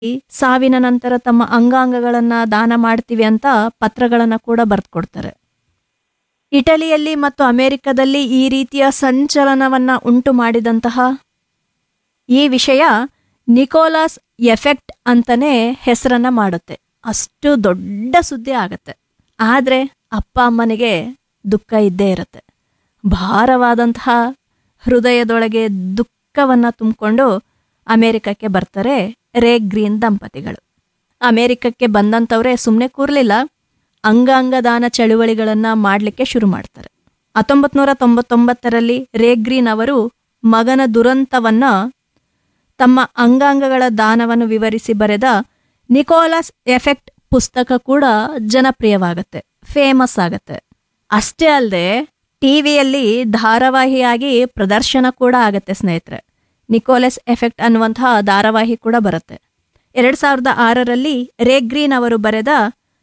ಸಾವಿನ ನಂತರ ತಮ್ಮ ಅಂಗಾಂಗಗಳನ್ನ ದಾನ ಮಾಡ್ತೀವಿ ಅಂತ ಪತ್ರಗಳನ್ನ ಕೂಡ ಬರ್ಕೊಡ್ತಾರೆ ಇಟಲಿಯಲ್ಲಿ ಮತ್ತು ಅಮೆರಿಕದಲ್ಲಿ ಈ ರೀತಿಯ ಸಂಚಲನವನ್ನ ಉಂಟು ಮಾಡಿದಂತಹ ಈ ವಿಷಯ ನಿಕೋಲಾಸ್ ಎಫೆಕ್ಟ್ ಅಂತಾನೆ ಹೆಸರನ್ನ ಮಾಡುತ್ತೆ ಅಷ್ಟು ದೊಡ್ಡ ಸುದ್ದಿ ಆಗತ್ತೆ ಆದರೆ ಅಪ್ಪ ಅಮ್ಮನಿಗೆ ದುಃಖ ಇದ್ದೇ ಇರುತ್ತೆ ಭಾರವಾದಂತಹ ಹೃದಯದೊಳಗೆ ದುಃಖವನ್ನ ತುಂಬಿಕೊಂಡು ಅಮೆರಿಕಕ್ಕೆ ಬರ್ತಾರೆ ರೇ ಗ್ರೀನ್ ದಂಪತಿಗಳು ಅಮೆರಿಕಕ್ಕೆ ಬಂದಂಥವ್ರೆ ಸುಮ್ಮನೆ ಕೂರ್ಲಿಲ್ಲ ಅಂಗಾಂಗ ದಾನ ಚಳುವಳಿಗಳನ್ನ ಮಾಡಲಿಕ್ಕೆ ಶುರು ಮಾಡ್ತಾರೆ ಹತ್ತೊಂಬತ್ತು ನೂರ ತೊಂಬತ್ತೊಂಬತ್ತರಲ್ಲಿ ರೇ ಗ್ರೀನ್ ಅವರು ಮಗನ ದುರಂತವನ್ನ ತಮ್ಮ ಅಂಗಾಂಗಗಳ ದಾನವನ್ನು ವಿವರಿಸಿ ಬರೆದ ನಿಕೋಲಸ್ ಎಫೆಕ್ಟ್ ಪುಸ್ತಕ ಕೂಡ ಜನಪ್ರಿಯವಾಗತ್ತೆ ಫೇಮಸ್ ಆಗತ್ತೆ ಅಷ್ಟೇ ಅಲ್ಲದೆ ಟಿವಿಯಲ್ಲಿ ಧಾರಾವಾಹಿಯಾಗಿ ಪ್ರದರ್ಶನ ಕೂಡ ಆಗತ್ತೆ ಸ್ನೇಹಿತರೆ ನಿಕೋಲಸ್ ಎಫೆಕ್ಟ್ ಅನ್ನುವಂತಹ ಧಾರಾವಾಹಿ ಕೂಡ ಬರುತ್ತೆ ಎರಡ್ ಸಾವಿರದ ಆರರಲ್ಲಿ ರೇ ಗ್ರೀನ್ ಅವರು ಬರೆದ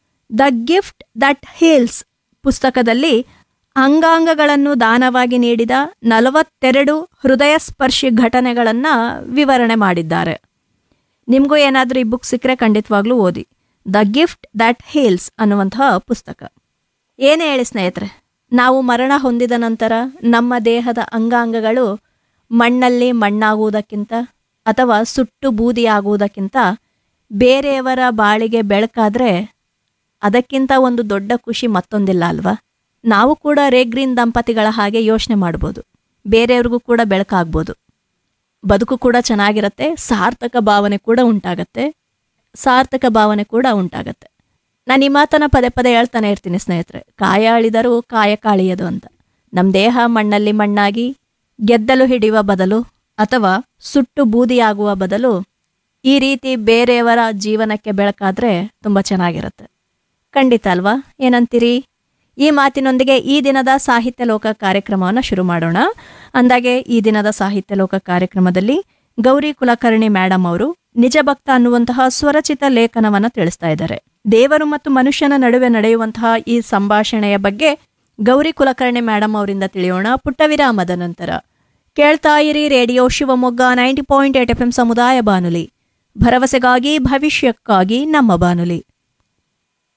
ದ ಗಿಫ್ಟ್ ದಟ್ ಹೀಲ್ಸ್ ಪುಸ್ತಕದಲ್ಲಿ ಅಂಗಾಂಗಗಳನ್ನು ದಾನವಾಗಿ ನೀಡಿದ ನಲವತ್ತೆರಡು ಹೃದಯ ಸ್ಪರ್ಶಿ ಘಟನೆಗಳನ್ನ ವಿವರಣೆ ಮಾಡಿದ್ದಾರೆ ನಿಮಗೂ ಏನಾದರೂ ಈ ಬುಕ್ ಸಿಕ್ಕರೆ ಖಂಡಿತವಾಗ್ಲೂ ಓದಿ ದ ಗಿಫ್ಟ್ ದಟ್ ಹೀಲ್ಸ್ ಅನ್ನುವಂತಹ ಪುಸ್ತಕ ಏನೇ ಹೇಳಿ ಸ್ನೇಹಿತರೆ ನಾವು ಮರಣ ಹೊಂದಿದ ನಂತರ ನಮ್ಮ ದೇಹದ ಅಂಗಾಂಗಗಳು ಮಣ್ಣಲ್ಲಿ ಮಣ್ಣಾಗುವುದಕ್ಕಿಂತ ಅಥವಾ ಸುಟ್ಟು ಬೂದಿಯಾಗುವುದಕ್ಕಿಂತ ಬೇರೆಯವರ ಬಾಳಿಗೆ ಬೆಳಕಾದ್ರೆ ಅದಕ್ಕಿಂತ ಒಂದು ದೊಡ್ಡ ಖುಷಿ ಮತ್ತೊಂದಿಲ್ಲ ಅಲ್ವಾ ನಾವು ಕೂಡ ರೇಗ್ರೀನ್ ದಂಪತಿಗಳ ಹಾಗೆ ಯೋಚನೆ ಮಾಡ್ಬೋದು ಬೇರೆಯವ್ರಿಗೂ ಕೂಡ ಬೆಳಕಾಗ್ಬೋದು ಬದುಕು ಕೂಡ ಚೆನ್ನಾಗಿರತ್ತೆ ಸಾರ್ಥಕ ಭಾವನೆ ಕೂಡ ಉಂಟಾಗತ್ತೆ ಸಾರ್ಥಕ ಭಾವನೆ ಕೂಡ ಉಂಟಾಗತ್ತೆ ನಾನು ಈ ಮಾತನ್ನ ಪದೇ ಪದೇ ಹೇಳ್ತಾನೆ ಇರ್ತೀನಿ ಸ್ನೇಹಿತರೆ ಕಾಯ ಅಳಿದರೂ ಕಾಯ ಕಾಳಿಯದು ಅಂತ ನಮ್ಮ ದೇಹ ಮಣ್ಣಲ್ಲಿ ಮಣ್ಣಾಗಿ ಗೆದ್ದಲು ಹಿಡಿಯುವ ಬದಲು ಅಥವಾ ಸುಟ್ಟು ಬೂದಿಯಾಗುವ ಬದಲು ಈ ರೀತಿ ಬೇರೆಯವರ ಜೀವನಕ್ಕೆ ಬೆಳಕಾದ್ರೆ ತುಂಬ ಚೆನ್ನಾಗಿರುತ್ತೆ ಖಂಡಿತ ಅಲ್ವಾ ಏನಂತೀರಿ ಈ ಮಾತಿನೊಂದಿಗೆ ಈ ದಿನದ ಸಾಹಿತ್ಯ ಲೋಕ ಕಾರ್ಯಕ್ರಮವನ್ನು ಶುರು ಮಾಡೋಣ ಅಂದಾಗೆ ಈ ದಿನದ ಸಾಹಿತ್ಯ ಲೋಕ ಕಾರ್ಯಕ್ರಮದಲ್ಲಿ ಗೌರಿ ಕುಲಕರ್ಣಿ ಮೇಡಮ್ ಅವರು ನಿಜ ಭಕ್ತ ಅನ್ನುವಂತಹ ಸ್ವರಚಿತ ಲೇಖನವನ್ನು ತಿಳಿಸ್ತಾ ಇದ್ದಾರೆ ದೇವರು ಮತ್ತು ಮನುಷ್ಯನ ನಡುವೆ ನಡೆಯುವಂತಹ ಈ ಸಂಭಾಷಣೆಯ ಬಗ್ಗೆ ಗೌರಿ ಕುಲಕರ್ಣಿ ಮೇಡಮ್ ಅವರಿಂದ ತಿಳಿಯೋಣ ಪುಟ್ಟ ವಿರಾಮದ ನಂತರ ಕೇಳ್ತಾ ಇರಿ radio Shivamogga ninety point eight F M ಸಮುದಾಯ ಬಾನುಲಿ ಭರವಸೆಗಾಗಿ ಭವಿಷ್ಯಕ್ಕಾಗಿ ನಮ್ಮ ಬಾನುಲಿ